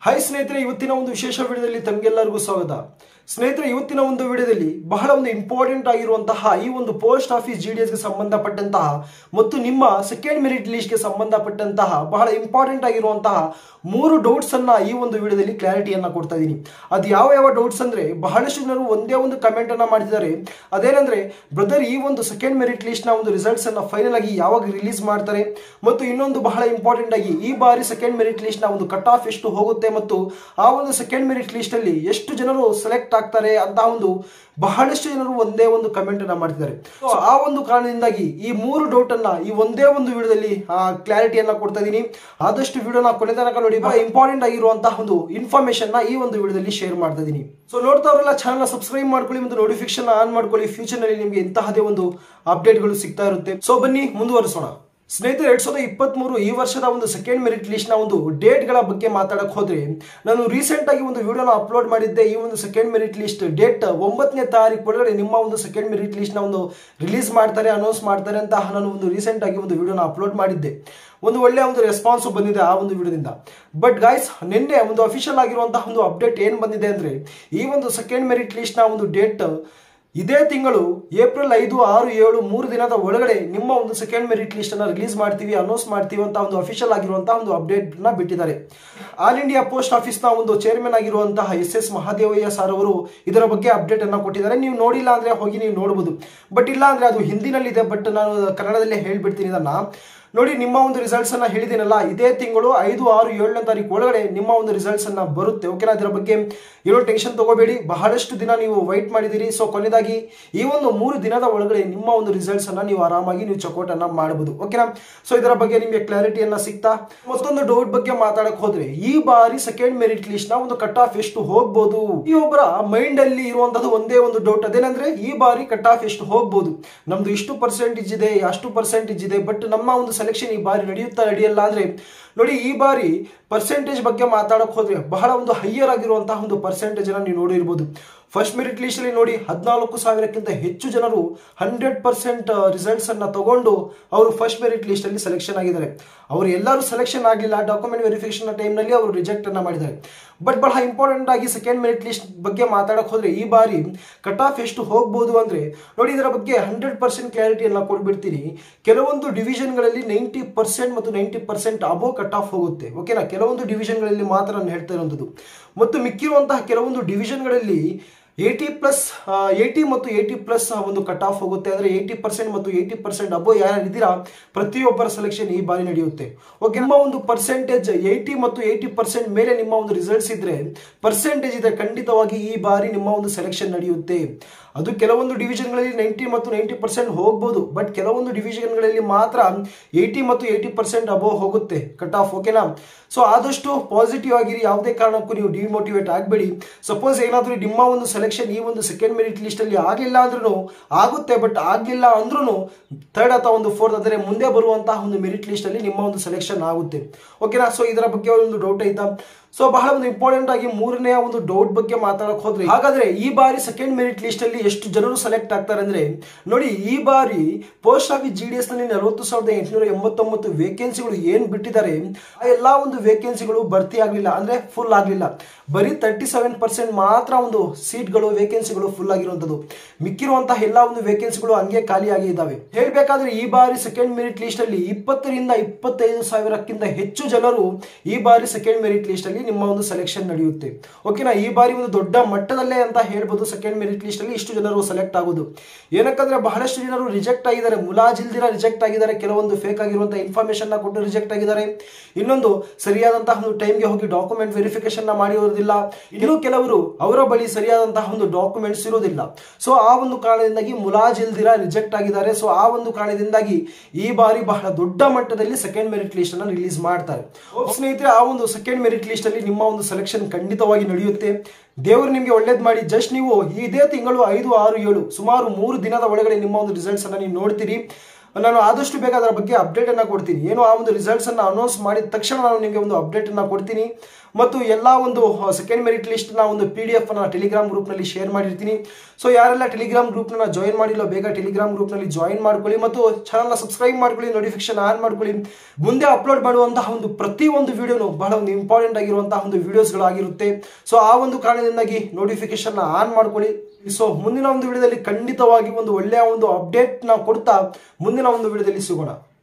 hi ಸ್ನೇಹಿತರೆ ಇವತ್ತಿನ ಒಂದು ವಿಶೇಷ ವಿಡಿಯೋದಲ್ಲಿ ತಮಗೆಲ್ಲರಿಗೂ ಸ್ವಾಗತ ಸ್ನೇಹಿತರೆ ಇವತ್ತಿನ ಒಂದು ವಿಡಿಯೋದಲ್ಲಿ ಬಹಳ ಒಂದು ಇಂಪಾರ್ಟೆಂಟ್ ಆಗಿರುವಂತಹ ಈ ಒಂದು ಪೋಸ್ಟ್ ಆಫೀಸ್ ಜಿ ಡಿ ಎಸ್ಗೆ ಸಂಬಂಧಪಟ್ಟಂತಹ ಮತ್ತು ನಿಮ್ಮ ಸೆಕೆಂಡ್ ಮೆರಿಟ್ ಲಿಸ್ಟ್ಗೆ ಸಂಬಂಧಪಟ್ಟಂತಹ ಬಹಳ ಇಂಪಾರ್ಟೆಂಟ್ ಆಗಿರುವಂತಹ ಮೂರು ಡೌಟ್ಸ್ ಅನ್ನ ಈ ಒಂದು ವಿಡಿಯೋದಲ್ಲಿ ಕ್ಲಾರಿಟಿಯನ್ನ ಕೊಡ್ತಾ ಇದ್ದೀನಿ ಅದು ಯಾವ ಯಾವ ಡೌಟ್ಸ್ ಅಂದ್ರೆ ಬಹಳಷ್ಟು ಜನರು ಒಂದೇ ಒಂದು ಕಮೆಂಟ್ ಅನ್ನ ಮಾಡಿದ್ದಾರೆ ಅದೇನಂದ್ರೆ ಬ್ರದರ್ ಈ ಒಂದು ಸೆಕೆಂಡ್ ಮೆರಿಟ್ ಲಿಸ್ಟ್ ನ ಒಂದು ರಿಸಲ್ಟ್ಸ್ ಅನ್ನ ಫೈನಲ್ ಆಗಿ ಯಾವಾಗ ರಿಲೀಸ್ ಮಾಡ್ತಾರೆ ಮತ್ತು ಇನ್ನೊಂದು ಬಹಳ ಇಂಪಾರ್ಟೆಂಟ್ ಆಗಿ ಈ ಬಾರಿ ಸೆಕೆಂಡ್ ಮೆರಿಟ್ ಲಿಸ್ಟ್ ನ ಒಂದು ಕಟ್ ಆಫ್ ಎಷ್ಟು ಹೋಗುತ್ತೆ ಮತ್ತು ಆ ಒಂದು ಸೆಕೆಂಡ್ ಮೆರಿಟ್ ಲಿಸ್ಟ್ ಅಲ್ಲಿ ಎಷ್ಟು ಜನರು ಸೆಲೆಕ್ಟ್ ಆಗ್ತಾರೆ ಅಂತ ಒಂದು ಬಹಳಷ್ಟು ಜನರು ಒಂದೇ ಒಂದು ಕಮೆಂಟ್ ಅನ್ನ ಮಾಡ್ತಿದ್ದಾರೆ So, ಆ ಒಂದು ಕಾರಣದಿಂದಾಗಿ ಈ ಮೂರು ಡೌಟ್ ಅನ್ನ ಈ ಒಂದೇ ಒಂದು ವಿಡಿಯೋದಲ್ಲಿ ಕ್ಲಾರಿಟಿಯನ್ನ ಕೊಡ್ತಾ ಇದ್ದೀನಿ ಆದಷ್ಟು ವಿಡಿಯೋನ ಕೊನೆ ತನಕ ನೋಡಿ ಬಹಳ ಇಂಪಾರ್ಟೆಂಟ್ ಆಗಿರುವಂತಹ ಒಂದು ಇನ್ಫಾರ್ಮೇಶನ್ ನ ಈ ಒಂದು ವಿಡಿಯೋದಲ್ಲಿ ಶೇರ್ ಮಾಡ್ತಾ ಇದ್ದೀನಿ ಸೊ ನೋಡ್ತಾವ್ರೆಲ್ಲ ಚಾನಲ್ ಸಬ್ಸ್ಕ್ರೈಬ್ ಮಾಡ್ಕೊಳ್ಳಿ ಮತ್ತು ನೋಟಿಫಿಕೇಶನ್ ಆನ್ ಮಾಡ್ಕೊಳ್ಳಿ ಫ್ಯೂಚರ್ ನಲ್ಲಿ ನಿಮಗೆ ಇಂತಹದೇ ಒಂದು ಅಪ್ಡೇಟ್ಗಳು ಸಿಗ್ತಾ ಇರುತ್ತೆ ಸೊ ಬನ್ನಿ ಮುಂದುವರಿಸೋಣ ಸ್ನೇಹಿತರೆ ಎರಡ್ ಸಾವಿರದ ಇಪ್ಪತ್ತ್ ಮೂರು ಈ ವರ್ಷದ ಒಂದು ಸೆಕೆಂಡ್ ಮೆರಿಟ್ ಲಿಸ್ಟ್ ನ ಒಂದು ಡೇಟ್ ಗಳ ಬಗ್ಗೆ ಮಾತಾಡಕ್ ಹೋದ್ರೆ ನಾನು ರೀಸೆಂಟ್ ಆಗಿ ಒಂದು ವಿಡಿಯೋನ ಅಪ್ಲೋಡ್ ಮಾಡಿದ್ದೆ ಈ ಒಂದು ಸೆಕೆಂಡ್ ಮೆರಿಟ್ ಲಿಸ್ಟ್ ಡೇಟ್ ಒಂಬತ್ತನೇ ತಾರೀಕು ಒಳಗಡೆ ನಿಮ್ಮ ಒಂದು ಸೆಕೆಂಡ್ ಮೆರಿಟ್ ಲಿಸ್ಟ್ ನ ಒಂದು ರಿಲೀಸ್ ಮಾಡ್ತಾರೆ ಅನೌನ್ಸ್ ಮಾಡ್ತಾರೆ ಅಂತ ನಾನು ಒಂದು ರೀಸೆಂಟ್ ಆಗಿ ಒಂದು ವಿಡಿಯೋನ ಅಪ್ಲೋಡ್ ಮಾಡಿದ್ದೆ ಒಂದು ಒಳ್ಳೆ ಒಂದು ರೆಸ್ಪಾನ್ಸ್ ಬಂದಿದೆ ಆ ಒಂದು ವಿಡಿಯೋದಿಂದ ಬಟ್ ಗಾಯ್ಸ್ ನಿನ್ನೆ ಒಂದು ಅಫಿಷಿಯಲ್ ಆಗಿರುವಂತಹ ಒಂದು ಅಪ್ಡೇಟ್ ಏನ್ ಬಂದಿದೆ ಅಂದ್ರೆ ಈ ಒಂದು ಸೆಕೆಂಡ್ ಮೆರಿಟ್ ಲಿಸ್ಟ್ ನ ಒಂದು ಡೇಟ್ ಇದೇ ತಿಂಗಳು ಏಪ್ರಿಲ್ ಐದು ಆರು ಏಳು ಮೂರು ದಿನದ ಒಳಗಡೆ ನಿಮ್ಮ ಒಂದು ಸೆಕೆಂಡ್ ಮೆರಿಟ್ ಲಿಸ್ಟ್ ಅನ್ನ ರಿಲೀಸ್ ಮಾಡ್ತೀವಿ ಅನೌನ್ಸ್ ಮಾಡ್ತೀವಿ ಅಂತ ಒಂದು ಅಫಿಷಿಯಲ್ ಆಗಿರುವಂತಹ ಒಂದು ಅಪ್ಡೇಟ್ ನ ಬಿಟ್ಟಿದ್ದಾರೆ ಆಲ್ ಇಂಡಿಯಾ ಪೋಸ್ಟ್ ಆಫೀಸ್ ನ ಒಂದು ಚೇರ್ಮನ್ ಆಗಿರುವಂತಹ ಎಸ್ ಎಸ್ ಮಹಾದೇವಯ್ಯ ಸರ್ ಅವರು ಇದರ ಬಗ್ಗೆ ಅಪ್ಡೇಟ್ ಅನ್ನ ಕೊಟ್ಟಿದ್ದಾರೆ ನೀವು ನೋಡಿಲ್ಲ ಅಂದ್ರೆ ಹೋಗಿ ನೀವು ನೋಡಬಹುದು ಬಟ್ ಇಲ್ಲ ಅಂದ್ರೆ ಅದು ಹಿಂದಿನಲ್ಲಿದೆ ಬಟ್ ನಾನು ಕನ್ನಡದಲ್ಲೇ ಹೇಳ್ಬಿಡ್ತೀನಿ ಇದನ್ನ ನೋಡಿ ನಿಮ್ಮ ಒಂದು ರಿಸಲ್ಟ್ಸ್ ಅನ್ನ ಹೇಳಿದ್ದೀನಲ್ಲ ಇದೇ ತಿಂಗಳು ಐದು ಆರು ಏಳನೇ ತಾರೀಕು ಒಳಗಡೆ ನಿಮ್ಮ ಒಂದು ರಿಸಲ್ಟ್ಸ್ ಅನ್ನ ಬರುತ್ತೆ ಓಕೆನಾ ಇದರ ಬಗ್ಗೆ ಏನೋ ಟೆನ್ಷನ್ ತಗೋಬೇಡಿ ಬಹಳಷ್ಟು ದಿನ ನೀವು ವೈಟ್ ಮಾಡಿದ್ದೀರಿ ಸೊ ಕೊನೆಯದಾಗಿ ಈ ಒಂದು ಮೂರು ದಿನದ ಒಳಗಡೆ ನಿಮ್ಮ ಒಂದು ರಿಸಲ್ಟ್ಸ್ ಅನ್ನ ನೀವು ಆರಾಮಾಗಿ ನೀವು ಚೆಕ್ಔಟ್ ಅನ್ನ ಮಾಡಬಹುದು ಓಕೆನಾ ಸೊ ಇದರ ಬಗ್ಗೆ ನಿಮಗೆ ಕ್ಲಾರಿಟಿಯನ್ನ ಸಿಗ್ತಾ ಮತ್ತೊಂದು ಡೌಟ್ ಬಗ್ಗೆ ಮಾತಾಡಕ್ ಹೋದ್ರೆ ಈ ಬಾರಿ ಸೆಕೆಂಡ್ ಮೆರಿಟ್ ಲಿಸ್ಟ್ ನ ಒಂದು ಕಟ್ ಆಫ್ ಎಷ್ಟು ಹೋಗ್ಬೋದು ಈ ಒಬ್ಬರ ಮೈಂಡ್ ಅಲ್ಲಿ ಇರುವಂತದ್ದು ಒಂದೇ ಒಂದು ಡೌಟ್ ಅದೇನಂದ್ರೆ ಈ ಬಾರಿ ಕಟ್ ಆಫ್ ಎಷ್ಟು ಹೋಗ್ಬೋದು ನಮ್ದು ಇಷ್ಟು ಪರ್ಸೆಂಟೇಜ್ ಇದೆ ಅಷ್ಟು ಪರ್ಸೆಂಟೇಜ್ ಇದೆ ಬಟ್ ನಮ್ಮ ಒಂದು ಸೆಲೆಕ್ಷನ್ ಈ ಬಾರಿ ನಡೆಯುತ್ತಾ ನಡೆಯಲ್ಲ ಅಂದ್ರೆ ನೋಡಿ ಈ ಬಾರಿ ಪರ್ಸೆಂಟೇಜ್ ಬಗ್ಗೆ ಮಾತಾಡಕ್ ಹೋದ್ರೆ ಬಹಳ ಒಂದು ಹೈಯರ್ ಆಗಿರುವಂತಹ ಒಂದು ಪರ್ಸೆಂಟೇಜ್ ಅನ್ನ ನೀವು ನೋಡಿರ್ಬೋದು ಫಸ್ಟ್ ಮೆರಿಟ್ ಲಿಸ್ಟ್ ಅಲ್ಲಿ ನೋಡಿ ಹದಿನಾಲ್ಕು ಸಾವಿರಕ್ಕಿಂತ ಹೆಚ್ಚು ಜನರು ಹಂಡ್ರೆಡ್ ಪರ್ಸೆಂಟ್ ರಿಸಲ್ಟ್ಸ್ ಅನ್ನ ತಗೊಂಡು ಅವರು ಫಸ್ಟ್ ಮೆರಿಟ್ ಲಿಸ್ಟ್ ಅಲ್ಲಿ ಸೆಲೆಕ್ಷನ್ ಆಗಿದ್ದಾರೆ ಅವರು ಎಲ್ಲರೂ ಸೆಲೆಕ್ಷನ್ ಆಗಲಿಲ್ಲ ಡಾಕ್ಯುಮೆಂಟ್ ವೆರಿಫಿಕೇಶನ್ ಟೈಮ್ ನಲ್ಲಿ ಅವರು ರಿಜೆಕ್ಟ್ ಅನ್ನ ಮಾಡಿದ್ದಾರೆ ಬಟ್ ಬಹಳ ಇಂಪಾರ್ಟೆಂಟ್ ಆಗಿ ಸೆಕೆಂಡ್ ಮೆರಿಟ್ ಲಿಸ್ಟ್ ಬಗ್ಗೆ ಮಾತಾಡಕ್ ಹೋದ್ರೆ ಈ ಬಾರಿ ಕಟ್ ಆಫ್ ಎಷ್ಟು ಹೋಗ್ಬೋದು ಅಂದ್ರೆ ನೋಡಿ ಇದರ ಬಗ್ಗೆ ಹಂಡ್ರೆಡ್ ಪರ್ಸೆಂಟ್ ಕ್ಲಾರಿಟಿಯನ್ನ ಕೊಡ್ಬಿಡ್ತೀನಿ ಕೆಲವೊಂದು ಡಿವಿಷನ್ಗಳಲ್ಲಿ ನೈಂಟಿ ಪರ್ಸೆಂಟ್ ಮತ್ತು ninety percent above cut off ಹೋಗುತ್ತೆ ಓಕೆನಾ ಕೆಲವೊಂದು ಡಿವಿಷನ್ಗಳಲ್ಲಿ ಮಾತ್ರ ನಾನು ಹೇಳ್ತಾ ಇರುವಂಥದ್ದು ಮತ್ತು ಮಿಕ್ಕಿರುವಂತಹ ಕೆಲವೊಂದು ಡಿವಿಷನ್ಗಳಲ್ಲಿ ಏಯ್ಟಿ ಪ್ಲಸ್ ಏಯ್ಟಿ ಮತ್ತು ಏಯ್ಟಿ ಪ್ಲಸ್ ಒಂದು ಕಟ್ ಆಫ್ ಹೋಗುತ್ತೆ ಅಂದರೆ ಏಯ್ಟಿ ಪರ್ಸೆಂಟ್ ಮತ್ತು ಏಯ್ಟಿ ಪರ್ಸೆಂಟ್ ಅಬೋ ಯಾರು ಇದ್ದೀರಾ ಪ್ರತಿಯೊಬ್ಬರ ಸೆಲೆಕ್ಷನ್ ಈ ಬಾರಿ ನಡೆಯುತ್ತೆ ಓಕೆ ನಿಮ್ಮ ಒಂದು ಪರ್ಸೆಂಟೇಜ್ ಏಯ್ಟಿ ಮತ್ತು ಏಯ್ಟಿ ಪರ್ಸೆಂಟ್ ಮೇಲೆ ನಿಮ್ಮ ಒಂದು ರಿಸಲ್ಟ್ಸ್ ಇದ್ರೆ ಪರ್ಸೆಂಟೇಜ್ ಇದೆ ಖಂಡಿತವಾಗಿ ಈ ಬಾರಿ ನಿಮ್ಮ ಒಂದು ಸೆಲೆಕ್ಷನ್ ನಡೆಯುತ್ತೆ ಅದು ಕೆಲವೊಂದು ಡಿವಿಷನ್ಗಳಲ್ಲಿ ನೈಂಟಿ ಮತ್ತು ನೈಂಟಿ ಪರ್ಸೆಂಟ್ ಹೋಗ್ಬೋದು ಬಟ್ ಕೆಲವೊಂದು ಡಿವಿಷನ್ಗಳಲ್ಲಿ ಮಾತ್ರ ಏಯ್ಟಿ ಮತ್ತು ಏಯ್ಟಿ ಪರ್ಸೆಂಟ್ ಅಬೋ ಹೋಗುತ್ತೆ ಕಟ್ ಆಫ್ ಓಕೆನಾ ಸೊ ಆದಷ್ಟು ಪಾಸಿಟಿವ್ ಆಗಿರಿ ಯಾವುದೇ ಕಾರಣಕ್ಕೂ ನೀವು ಡಿಮೋಟಿವೇಟ್ ಆಗಬೇಡಿ ಸಪೋಸ್ ಏನಾದರೂ ನಿಮ್ಮ ಒಂದು ಸೆಲೆಕ್ಷನ್ ಈ ಒಂದು ಸೆಕೆಂಡ್ ಮೆರಿಟ್ ಲಿಸ್ಟ್ ಅಲ್ಲಿ ಆಗಲಿಲ್ಲ ಅಂದ್ರೂ ಆಗುತ್ತೆ ಬಟ್ ಆಗಲಿಲ್ಲ ಅಂದ್ರೂ ಥರ್ಡ್ ಅಥವಾ ಒಂದು ಫೋರ್ತ್ ಅಂದರೆ ಮುಂದೆ ಬರುವಂತಹ ಒಂದು ಮೆರಿಟ್ ಲಿಸ್ಟ್ ಅಲ್ಲಿ ನಿಮ್ಮ ಒಂದು ಸೆಲೆಕ್ಷನ್ ಆಗುತ್ತೆ ಓಕೆನಾ ಸೊ ಇದರ ಬಗ್ಗೆ ಒಂದು ಡೌಟ್ ಐತಾ ಸೊ ಬಹಳ ಒಂದು ಇಂಪಾರ್ಟೆಂಟ್ ಆಗಿ ಮೂರನೇ ಒಂದು ಡೌಟ್ ಬಗ್ಗೆ ಮಾತಾಡಕ್ ಹೋದ್ರೆ ಹಾಗಾದ್ರೆ ಈ ಬಾರಿ ಸೆಕೆಂಡ್ ಮೆರಿಟ್ ಲಿಸ್ಟ್ ಅಲ್ಲಿ ಎಷ್ಟು ಜನರು ಸೆಲೆಕ್ಟ್ ಆಗ್ತಾರೆ ಅಂದ್ರೆ ನೋಡಿ ಈ ಬಾರಿ post office G D S ನಲ್ಲಿ ನಲವತ್ತು ಸಾವಿರದ ಎಂಟುನೂರ ಎಂಬತ್ತೊಂಬತ್ತು ವೇಕೆನ್ಸಿಗಳು ಏನ್ ಬಿಟ್ಟಿದ್ದಾರೆ ಆ ಎಲ್ಲಾ ಒಂದು ವೇಕೆನ್ಸಿಗಳು ಭರ್ತಿ ಆಗಲಿಲ್ಲ ಅಂದ್ರೆ ಫುಲ್ ಆಗಲಿಲ್ಲ ಬರೀ ತರ್ಟಿ ಸೆವೆನ್ ಪರ್ಸೆಂಟ್ ಮಾತ್ರ ಒಂದು ಸೀಟ್ಗಳು ವೇಕೆನ್ಸಿಗಳು ಫುಲ್ ಆಗಿರುವಂತದ್ದು ಮಿಕ್ಕಿರುವಂತಹ ಎಲ್ಲಾ ಒಂದು ವೇಕೆನ್ಸಿಗಳು ಹಂಗೆ ಖಾಲಿಯಾಗಿ ಇದ್ದಾವೆ ಹೇಳ್ಬೇಕಾದ್ರೆ ಈ ಬಾರಿ ಸೆಕೆಂಡ್ ಮೆರಿಟ್ ಲಿಸ್ಟ್ ಅಲ್ಲಿ ಇಪ್ಪತ್ತರಿಂದ ಇಪ್ಪತ್ತೈದು ಸಾವಿರಕ್ಕಿಂತ ಹೆಚ್ಚು ಜನರು ಈ ಬಾರಿ ಸೆಕೆಂಡ್ ಮೆರಿಟ್ ಲಿಸ್ಟ್ ಅಲ್ಲಿ ನಿಮ್ಮ ಒಂದು ಸೆಲೆಕ್ಷನ್ ನಡೆಯುತ್ತೆ ಓಕೆನಾ ಈ ಬಾರಿ ಒಂದು ದೊಡ್ಡ ಮಟ್ಟದಲ್ಲೇ ಅಂತ ಹೇಳ್ಬೋದು ಸೆಕೆಂಡ್ ಮೆರಿಟ್ ಲಿಸ್ಟ್ ಅಲ್ಲಿ ಇಷ್ಟು ಜನರು ಸೆಲೆಕ್ಟ್ ಆಗೋದು ಏನಕ್ಕಂದ್ರೆ ಬಹಳಷ್ಟು ಜನರು ರಿಜೆಕ್ಟ್ ಆಗಿದ್ದಾರೆ ಮುಲಾಜಿಲ್ದಿರ ರಿಜೆಕ್ಟ್ ಆಗಿದ್ದಾರೆ ಕೆಲವೊಂದು ಫೇಕ್ ಆಗಿರುವಂತಹ ಇನ್ಫಾರ್ಮೇಶನ್ ನ ಕೊಟ್ಟು ರಿಜೆಕ್ಟ್ ಆಗಿದ್ದಾರೆ ಇನ್ನೊಂದು ಸರಿಯಾದಂತಹ ಒಂದು ಟೈಮ್ಗೆ ಹೋಗಿ ಡಾಕ್ಯುಮೆಂಟ್ ವೆರಿಫಿಕೇಶನ್ ನ ಮಾಡಿರೋದಿಲ್ಲ ಇನ್ನು ಕೆಲವರು ಅವರ ಬಳಿ ಸರಿಯಾದಂತಹ ಒಂದು ಡಾಕ್ಯುಮೆಂಟ್ಸ್ ಇರೋದಿಲ್ಲ ಸೊ ಆ ಒಂದು ಕಾರಣದಿಂದಾಗಿ ಮುಲಾಜಿಲ್ದಿರ ರಿಜೆಕ್ಟ್ ಆಗಿದ್ದಾರೆ ಸೊ ಆ ಒಂದು ಕಾರಣದಿಂದಾಗಿ ಈ ಬಾರಿ ಬಹಳ ದೊಡ್ಡ ಮಟ್ಟದಲ್ಲಿ ಸೆಕೆಂಡ್ ಮೆರಿಟ್ ಲಿಸ್ಟ್ ಅನ್ನ ರಿಲೀಸ್ ಮಾಡ್ತಾರೆ ಸ್ನೇಹಿತರೆ ಆ ಒಂದು ಸೆಕೆಂಡ್ ಮೆರಿಟ್ ಲಿಸ್ಟ್ ಅಲ್ಲಿ ನಿಮ್ಮ ಒಂದು ಸೆಲೆಕ್ಷನ್ ಖಂಡಿತವಾಗಿ ನಡೆಯುತ್ತೆ ದೇವರು ನಿಮಗೆ ಒಳ್ಳೇದು ಮಾಡಿ ಜಸ್ಟ್ ನೀವು ಇದೇ ತಿಂಗಳು ಐದು ಆರು ಏಳು ಸುಮಾರು ಮೂರು ದಿನದ ಒಳಗಡೆ ನಿಮ್ಮ ಒಂದು ರಿಸಲ್ಟ್ಸ್ ಅನ್ನ ನೀವು ನೋಡ್ತೀರಿ ನಾನು ಆದಷ್ಟು ಬೇಗ ಅದರ ಬಗ್ಗೆ ಅಪ್ಡೇಟ್ ಅನ್ನ ಕೊಡ್ತೀನಿ ಏನು ಆ ಒಂದು ರಿಸಲ್ಟ್ಸ್ ಅನ್ನ ಅನೌನ್ಸ್ ಮಾಡಿದ ತಕ್ಷಣ ನಾನು ನಿಮಗೆ ಒಂದು ಅಪ್ಡೇಟ್ ಅನ್ನ ಕೊಡ್ತೀನಿ ಮತ್ತು ಎಲ್ಲ ಒಂದು ಸೆಕೆಂಡ್ ಮೆರಿಟ್ ಲಿಸ್ಟ್ ನ ಒಂದು ಪಿ ಡಿ ಎಫ್ ಅನ್ನ ಟೆಲಿಗ್ರಾಮ್ ಗ್ರೂಪ್ ನಲ್ಲಿ ಶೇರ್ ಮಾಡಿರ್ತೀನಿ ಸೊ ಯಾರೆಲ್ಲ ಟೆಲಿಗ್ರಾಮ್ ಗ್ರೂಪ್ ನ ಜಾಯಿನ್ ಮಾಡಿಲ್ಲ ಬೇಗ ಟೆಲಿಗ್ರಾಮ್ ಗ್ರೂಪ್ ನಲ್ಲಿ ಜಾಯಿನ್ ಮಾಡ್ಕೊಳ್ಳಿ ಮತ್ತು ಚಾನಲ್ ಸಬ್ಸ್ಕ್ರೈಬ್ ಮಾಡ್ಕೊಳ್ಳಿ ನೋಟಿಫಿಕೇಶನ್ ಆನ್ ಮಾಡ್ಕೊಳ್ಳಿ ಮುಂದೆ ಅಪ್ಲೋಡ್ ಮಾಡುವಂತಹ ಒಂದು ಪ್ರತಿ ಒಂದು ವಿಡಿಯೋನು ಬಹಳ ಒಂದು ಇಂಪಾರ್ಟೆಂಟ್ ಆಗಿರುವಂತಹ ಒಂದು ವಿಡಿಯೋಸ್ಗಳಾಗಿರುತ್ತೆ ಸೊ ಆ ಒಂದು ಕಾರಣದಿಂದಾಗಿ ನೋಟಿಫಿಕೇಶನ್ ಆನ್ ಮಾಡ್ಕೊಳ್ಳಿ ಸೊ ಮುಂದಿನ ಒಂದು ವಿಡಿಯೋದಲ್ಲಿ ಖಂಡಿತವಾಗಿ ಒಂದು ಒಳ್ಳೆಯ ಒಂದು ಅಪ್ಡೇಟ್ ನಾವು ಕೊಡ್ತಾ ಮುಂದಿನ ಒಂದು ವಿಡಿಯೋದಲ್ಲಿ ಸಿಗೋಣ